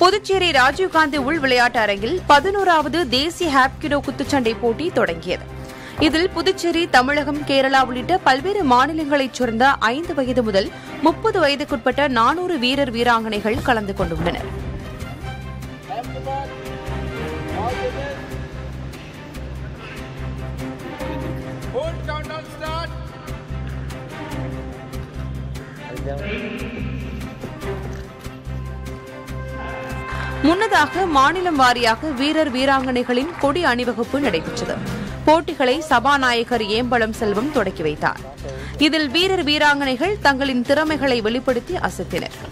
புதுச்சேரி ராஜீவ்காந்தி உள் விளையாட்டு அரங்கில் பதினோராவது தேசிய ஹாப்கிடோ குத்துச்சண்டை போட்டி தொடங்கியது இதில் புதுச்சேரி தமிழகம் கேரளா உள்ளிட்ட பல்வேறு மாநிலங்களைச் சேர்ந்த ஐந்து வயது முதல் முப்பது வயதுக்குட்பட்ட நானூறு வீரர் வீராங்கனைகள் கலந்து கொண்டுள்ளனர் Full countdown start. முன்னதாக மாநிலம் வாரியாக வீரர் வீராங்கனைகளின் கொடி அணிவகுப்பு நடைபெற்றது போட்டிகளை சபாநாயகர் ஏம்பலம் செல்வம் தொடக்கி வைத்தார் இதில் வீரர் வீராங்கனைகள் தங்களின் திறமைகளை வெளிப்படுத்தி அசத்தினர்